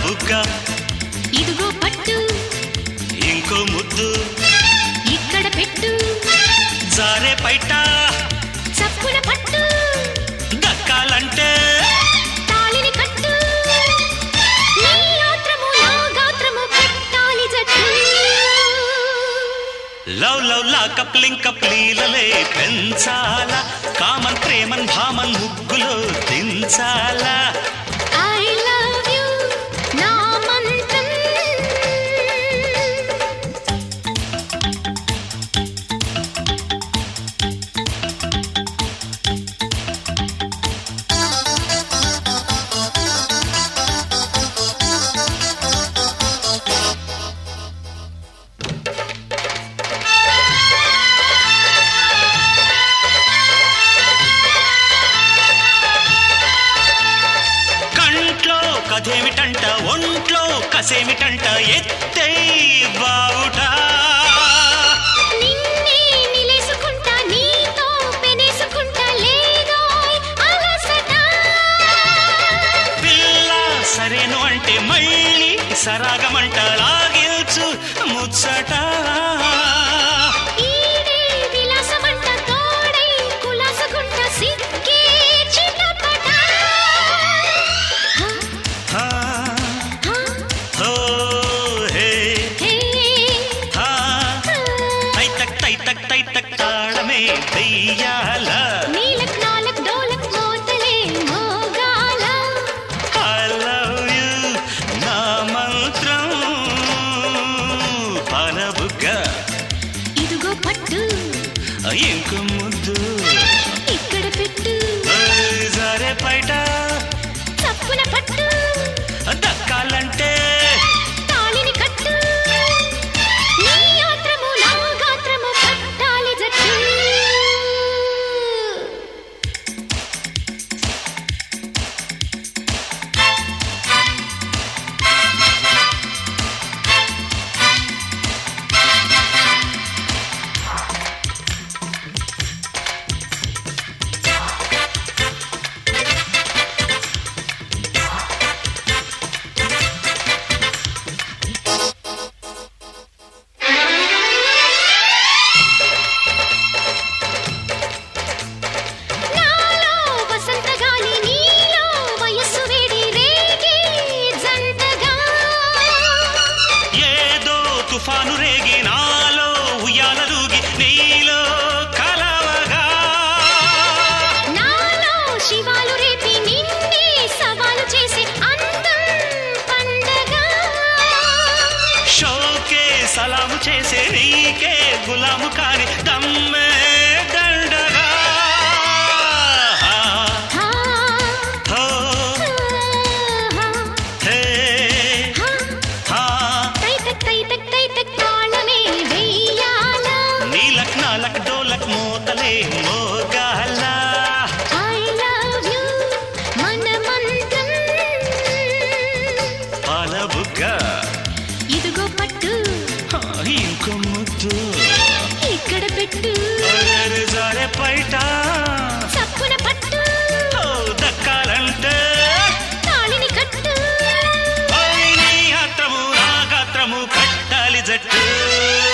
బుగ్గ ఇదిగో పట్టు ఇంకో ముద్దు ఇక్కడ పెట్టు జారే పైట చప్పున పట్టు దక్కాలంటే తాళిని కట్టు నీ ఆత్రము నా గాత్రము పెట్టాలి జట్టు లవ్ లవ్ లా కప్లింగ్ కప్లీలలే పెంచాలా కామన్ ప్రేమన్ భామన్ ముగ్గులో దించాలా ఐ లవ్ యు నా మంత్రం కంట్లో కథేమిటంట ఒంట్లో కసేమిటంట ఎత్తే బావుట నిన్నే నిలేసుకుంటా నీతో పెనేసుకుంటా లేదోయ్ అలసట పిల్ల సరేను అంటే మళ్ళీ సరాగమంట లాగిల్చు ముచ్చట ఈడే విలాసమంట తోడై కులాసగుంట సిక్కే చిటపట హ, హా, హ, హో, హే, హే, హా. హ. తైతక్ తైతక్ తైతక్ తాళమే వెయ్యాల నీలక్ నాలక్ డోలక్ మోతలే మోగాల I love you నా మంత్రం పాలబుగ్గ ఇదిగో పట్టు ఇంక ముద్దు ఇక్కడ పెట్టు ఓయ్ సరే బయట తప్పున పట్టు దక్కాలంటే తాళిని కట్టు నీ ఆత్రము నా గాత్రము కట్టాలి జట్టు నాలో వసంత గాలి నీలో వయస్సు వేడి రేగి జంటగా ఏదో తుఫాను రేగి నాలో ఉయ్యాలలుగి నీలో కలవగా నాలో శివాలు రేపి నిన్నే సవాలు చేసే అందం పండగ షోకే సలాము చేసే నీకే గులాము కాని దమ్మే దండగా హా, హో, హా, హే, హా. హా. తైతక్ తైతక్ తైతక్ తాళమే వెయ్యాల నీలక్ నాలక్ డోలక్ మోతలే మోగాల ఐ లవ్ యు మన మంత్రం పాలబుగ్గ ఇదిగో పట్టు హా, ఇంకో ముద్దు ఇక్కడ పెట్టు అరే జారే బయట చప్పున పట్టు ఓ, దక్కాలంటే తాళిని కట్టు ఓయ్ నీ ఆత్రము నా గాత్రము కట్టాలి జట్టు